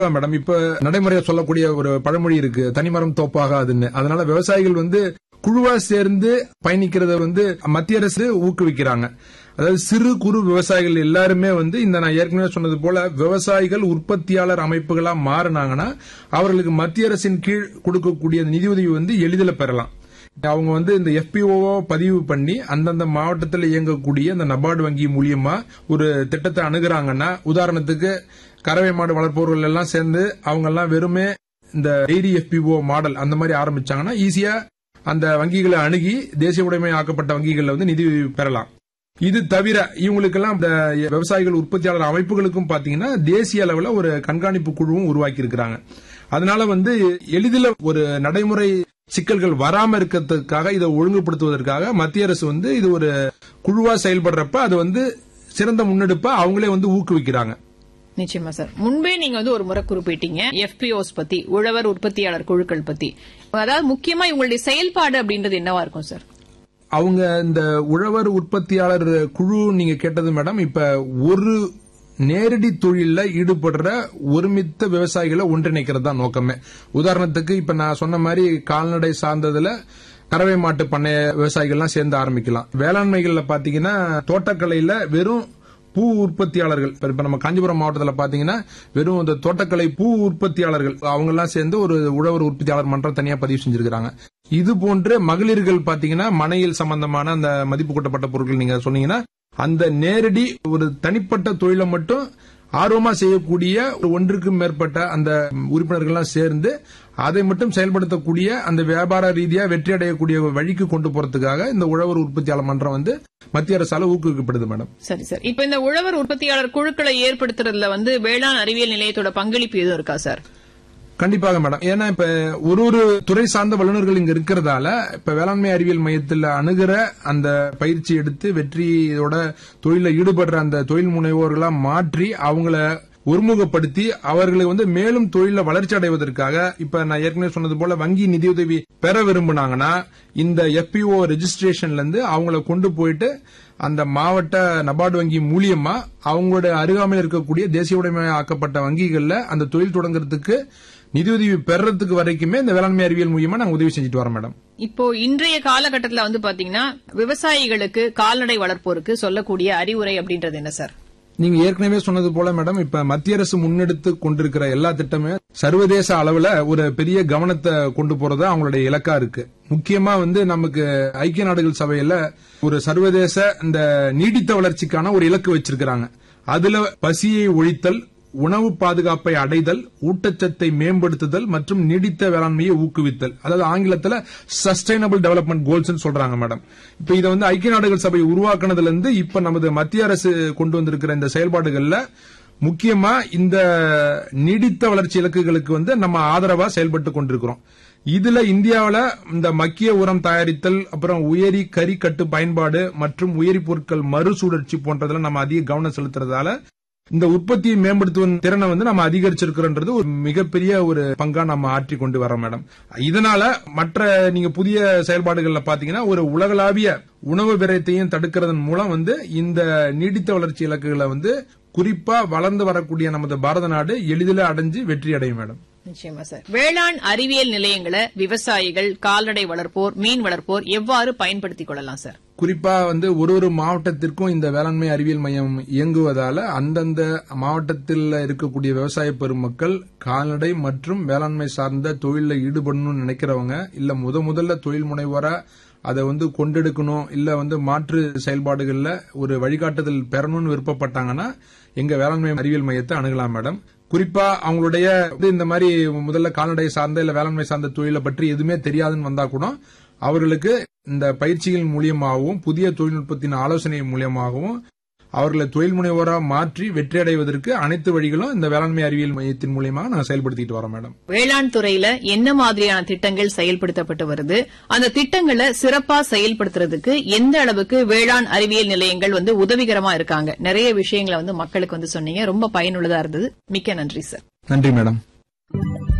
madam இப்ப நடைமுறையா சொல்லக்கூடிய ஒரு பழமொழி இருக்கு தனிமரம் தோப்பாகாதுன்னு அதனால விவசாயிகள் வந்து குழுவா சேர்ந்து பயணிக்கிறத வந்து மத்திய அரசு ஊக்குவிக்கிறாங்க அதாவது சிறு குறு விவசாயிகள் எல்லாருமே வந்து இந்த நான் ஏற்கனவே சொன்னது போல விவசாயிகள் உற்பத்தியாளர் அமைப்புகளா மாறினாங்கன்னா அவர்களுக்கு மத்திய அரசின் கீழ் கொடுக்கக்கூடிய நிதியுதவி வந்து எளிதில் பெறலாம் அவங்க வந்து இந்த எஃபிஓ பதிவு பண்ணி அந்தந்த மாவட்டத்தில் இயங்கக்கூடிய இந்த நபார்டு வங்கி மூலியமா ஒரு திட்டத்தை அணுகுறாங்கன்னா உதாரணத்துக்கு கறவை மாடு வளர்ப்பவர்கள் எல்லாம் சேர்ந்து அவங்க எல்லாம் வெறுமே இந்த டெய்ரி எஃபிஓ மாடல் அந்த மாதிரி ஆரம்பிச்சாங்கன்னா ஈஸியா அந்த வங்கிகளை அணுகி தேசிய உடைமை ஆக்கப்பட்ட வங்கிகளில் வந்து நிதி பெறலாம் இது தவிர இவங்களுக்கெல்லாம் இந்த விவசாயிகள் உற்பத்தியாளர் அமைப்புகளுக்கும் பாத்தீங்கன்னா தேசிய அளவில் ஒரு கண்காணிப்பு குழுவும் உருவாக்கி இருக்கிறாங்க அதனால வந்து எளிதில் ஒரு நடைமுறை சிக்கல்கள் வராம இருக்கிறதுக்காக இதை ஒழுங்குபடுத்துவதற்காக மத்திய அரசு வந்து இது ஒரு குழுவா செயல்படுறப்ப அது வந்து சிறந்த முன்னெடுப்பா அவங்களே வந்து ஊக்குவிக்கிறாங்க நிச்சயமா சார் முன்பே நீங்க வந்து ஒரு முறை குறிப்பிட்டீங்க எஃபிஓஸ் பத்தி உழவர் உற்பத்தியாளர் குழுக்கள் பத்தி அதாவது முக்கியமா இவங்களுடைய செயல்பாடு அப்படின்றது என்னவா இருக்கும் சார் அவங்க இந்த உழவர் உற்பத்தியாளர் குழு நீங்க கேட்டது மேடம் இப்ப ஒரு நேரடி தொழில ஈடுபடுற ஒருமித்த விவசாயிகளை ஒன்றிணைக்கிறது தான் நோக்கமே உதாரணத்துக்கு இப்ப நான் சொன்ன மாதிரி கால்நடை சார்ந்ததுல கறவை மாட்டு பண்ணைய விவசாயிகள்லாம் சேர்ந்து ஆரம்பிக்கலாம் வேளாண்மைகள்ல பாத்தீங்கன்னா தோட்டக்கலையில வெறும் பூ உற்பத்தியாளர்கள் இப்ப நம்ம காஞ்சிபுரம் மாவட்டத்தில் பாத்தீங்கன்னா வெறும் இந்த தோட்டக்கலை பூ உற்பத்தியாளர்கள் அவங்க எல்லாம் சேர்ந்து ஒரு உழவர் உற்பத்தியாளர் மன்றம் தனியா பதிவு செஞ்சிருக்காங்க இது போன்ற மகளிர்கள் பாத்தீங்கன்னா மனையில் சம்பந்தமான அந்த மதிப்பு கூட்டப்பட்ட பொருட்கள் நீங்க சொன்னீங்கன்னா அந்த நேரடி ஒரு தனிப்பட்ட தொழிலை மட்டும் ஆர்வமா செய்யக்கூடிய ஒரு ஒன்றுக்கும் மேற்பட்ட அந்த உறுப்பினர்கள்லாம் சேர்ந்து அதை மட்டும் செயல்படுத்தக்கூடிய அந்த வியாபார ரீதியா வெற்றி அடையக்கூடிய வழிக்கு கொண்டு போறதுக்காக இந்த உழவர் உற்பத்தியாளர் மன்றம் வந்து மத்திய அரசால ஊக்குவிக்கப்படுது மேடம் சரி சார் இப்ப இந்த உழவர் உற்பத்தியாளர் குழுக்களை ஏற்படுத்துறதுல வந்து வேளாண் அறிவியல் நிலையத்தோட பங்களிப்பு எதுவும் இருக்கா சார் கண்டிப்பாக மேடம் ஏன்னா இப்ப ஒரு ஒரு துறை சார்ந்த வல்லுநர்கள் இங்க இருக்கிறதால இப்ப வேளாண்மை அறிவியல் மையத்தில் அணுகிற அந்த பயிற்சி எடுத்து வெற்றியோட தொழில ஈடுபடுற அந்த தொழில் முனைவோர்களா மாற்றி அவங்கள ஒருமுகப்படுத்தி அவர்களை வந்து மேலும் தொழில வளர்ச்சி அடைவதற்காக இப்ப நான் ஏற்கனவே சொன்னது போல வங்கி நிதியுதவி பெற விரும்பினாங்கன்னா இந்த எஃபிஓ ரெஜிஸ்ட்ரேஷன்ல இருந்து அவங்கள கொண்டு போயிட்டு அந்த மாவட்ட நபார்டு வங்கி மூலியமா அவங்களோட அருகாமையில் இருக்கக்கூடிய தேசிய உடைமை ஆக்கப்பட்ட வங்கிகள்ல அந்த தொழில் தொடங்குறதுக்கு நிதியுதவி பெறறதுக்கு வரைக்குமே இந்த வேளாண்மை அறிவியல் மூலியமா நாங்க உதவி செஞ்சுட்டு வரோம் மேடம் இப்போ இன்றைய காலகட்டத்தில் வந்து பாத்தீங்கன்னா விவசாயிகளுக்கு கால்நடை வளர்ப்போருக்கு சொல்லக்கூடிய அறிவுரை அப்படின்றது என்ன சார் நீங்க ஏற்கனவே சொன்னது போல மேடம் இப்ப மத்திய அரசு முன்னெடுத்து கொண்டிருக்கிற எல்லா திட்டமே சர்வதேச அளவுல ஒரு பெரிய கவனத்தை கொண்டு போறது அவங்களுடைய இலக்கா இருக்கு முக்கியமா வந்து நமக்கு ஐக்கிய நாடுகள் சபையில ஒரு சர்வதேச இந்த நீடித்த வளர்ச்சிக்கான ஒரு இலக்கு வச்சிருக்கிறாங்க அதுல பசியை ஒழித்தல் உணவு பாதுகாப்பை அடைதல் ஊட்டச்சத்தை மேம்படுத்துதல் மற்றும் நீடித்த வேளாண்மையை ஊக்குவித்தல் அதாவது ஆங்கிலத்தில் சஸ்டைனபிள் டெவலப்மெண்ட் கோல்ஸ் சொல்றாங்க மேடம் இப்ப இதை வந்து ஐக்கிய நாடுகள் சபை உருவாக்குனதுல இருந்து இப்ப நமது மத்திய அரசு கொண்டு வந்திருக்கிற இந்த செயல்பாடுகள்ல முக்கியமா இந்த நீடித்த வளர்ச்சி இலக்குகளுக்கு வந்து நம்ம ஆதரவா செயல்பட்டு கொண்டிருக்கிறோம் இதுல இந்தியாவில இந்த மக்கிய உரம் தயாரித்தல் அப்புறம் உயரி கறி கட்டு பயன்பாடு மற்றும் உயரி பொருட்கள் மறுசுழற்சி போன்றதுல நம்ம அதிக கவனம் செலுத்துறதால இந்த உற்பத்தியை மேம்படுத்துவதன் திறனை வந்து நம்ம அதிகரிச்சிருக்கிறோன்றது ஒரு மிகப்பெரிய ஒரு பங்கா நம்ம ஆற்றி கொண்டு வரோம் மேடம் இதனால மற்ற நீங்க புதிய செயல்பாடுகள்ல பாத்தீங்கன்னா ஒரு உலகளாவிய உணவு விரயத்தையும் தடுக்கிறதன் மூலம் வந்து இந்த நீடித்த வளர்ச்சி இலக்குகளை வந்து குறிப்பா வளர்ந்து வரக்கூடிய நமது பாரத நாடு எளிதில் அடைஞ்சு வெற்றி அடையும் மேடம் நிச்சயமா சார் வேளாண் அறிவியல் நிலையங்களை விவசாயிகள் கால்நடை வளர்ப்போர் மீன் வளர்ப்போர் எவ்வாறு பயன்படுத்திக் கொள்ளலாம் சார் குறிப்பா வந்து ஒரு ஒரு மாவட்டத்திற்கும் இந்த வேளாண்மை அறிவியல் மையம் இயங்குவதால அந்தந்த மாவட்டத்தில் இருக்கக்கூடிய விவசாய பெருமக்கள் கால்நடை மற்றும் வேளாண்மை சார்ந்த தொழிலில் ஈடுபடணும்னு நினைக்கிறவங்க இல்ல முத முதல்ல தொழில் முனைவோரா அதை வந்து கொண்டெடுக்கணும் இல்ல வந்து மாற்று செயல்பாடுகள்ல ஒரு வழிகாட்டுதல் பெறணும்னு விருப்பப்பட்டாங்கன்னா எங்க வேளாண்மை அறிவியல் மையத்தை அணுகலாம் மேடம் குறிப்பா அவங்களுடைய இந்த மாதிரி முதல்ல கால்நடை சார்ந்த இல்ல வேளாண்மை சார்ந்த தொழிலை பற்றி எதுவுமே தெரியாதுன்னு வந்தா கூட அவர்களுக்கு இந்த பயிற்சிகள் மூலியமாகவும் புதிய தொழில்நுட்பத்தின் ஆலோசனை மூலியமாகவும் அவர்களை தொழில் முனைவோராக மாற்றி வெற்றி அடைவதற்கு அனைத்து வழிகளும் இந்த வேளாண்மை அறிவியல் மையத்தின் மூலியமாக நாங்கள் செயல்படுத்திட்டு வரோம் மேடம் வேளாண் துறையில என்ன மாதிரியான திட்டங்கள் செயல்படுத்தப்பட்டு வருது அந்த திட்டங்களை சிறப்பா செயல்படுத்துறதுக்கு எந்த அளவுக்கு வேளாண் அறிவியல் நிலையங்கள் வந்து உதவிகரமா இருக்காங்க நிறைய விஷயங்களை வந்து மக்களுக்கு வந்து சொன்னீங்க ரொம்ப பயனுள்ளதா இருந்தது மிக்க நன்றி சார் நன்றி மேடம்